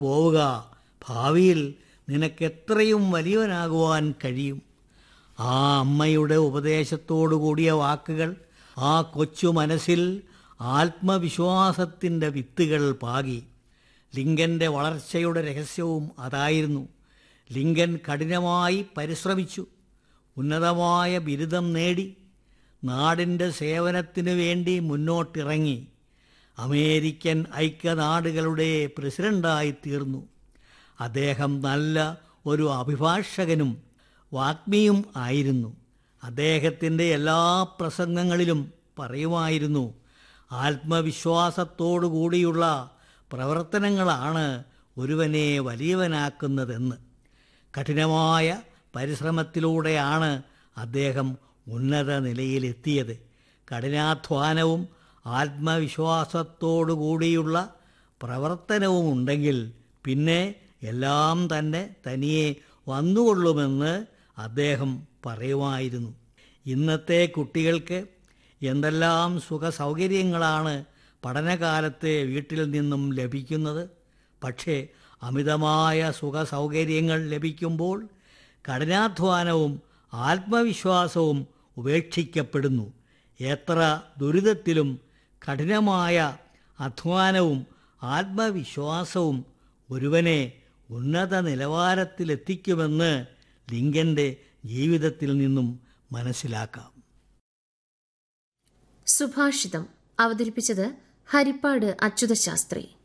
പോവുക ഭാവിയിൽ നിനക്കെത്രയും വലിയവനാകുവാൻ കഴിയും ആ അമ്മയുടെ ഉപദേശത്തോടു കൂടിയ വാക്കുകൾ ആ കൊച്ചു മനസ്സിൽ ആത്മവിശ്വാസത്തിൻ്റെ വിത്തുകൾ പാകി ലിങ്കൻ്റെ വളർച്ചയുടെ രഹസ്യവും അതായിരുന്നു ലിങ്കൻ കഠിനമായി പരിശ്രമിച്ചു ഉന്നതമായ ബിരുദം നേടി നാടിൻ്റെ സേവനത്തിനു വേണ്ടി മുന്നോട്ടിറങ്ങി അമേരിക്കൻ ഐക്യനാടുകളുടെ പ്രസിഡന്റായി തീർന്നു അദ്ദേഹം നല്ല ഒരു അഭിഭാഷകനും വാഗ്മിയും ആയിരുന്നു അദ്ദേഹത്തിൻ്റെ എല്ലാ പ്രസംഗങ്ങളിലും പറയുമായിരുന്നു ആത്മവിശ്വാസത്തോടു കൂടിയുള്ള പ്രവർത്തനങ്ങളാണ് ഒരുവനെ വലിയവനാക്കുന്നതെന്ന് കഠിനമായ പരിശ്രമത്തിലൂടെയാണ് അദ്ദേഹം ഉന്നത നിലയിലെത്തിയത് കഠിനാധ്വാനവും ആത്മവിശ്വാസത്തോടു കൂടിയുള്ള പ്രവർത്തനവും ഉണ്ടെങ്കിൽ പിന്നെ എല്ലാം തന്നെ തനിയെ വന്നുകൊള്ളുമെന്ന് അദ്ദേഹം പറയുമായിരുന്നു ഇന്നത്തെ കുട്ടികൾക്ക് എന്തെല്ലാം സുഖ സൗകര്യങ്ങളാണ് പഠനകാലത്തെ വീട്ടിൽ നിന്നും ലഭിക്കുന്നത് പക്ഷേ അമിതമായ സുഖ സൗകര്യങ്ങൾ ലഭിക്കുമ്പോൾ കഠിനാധ്വാനവും ആത്മവിശ്വാസവും ഉപേക്ഷിക്കപ്പെടുന്നു എത്ര ദുരിതത്തിലും കഠിനമായ അധ്വാനവും ആത്മവിശ്വാസവും ഒരുവനെ ഉന്നത നിലവാരത്തിലെത്തിക്കുമെന്ന് ലിങ്കൻ്റെ ജീവിതത്തിൽ നിന്നും മനസ്സിലാക്കാം സുഭാഷിതം അവതരിപ്പിച്ചത് ഹരിപ്പാട് അച്യുതശാസ്ത്രി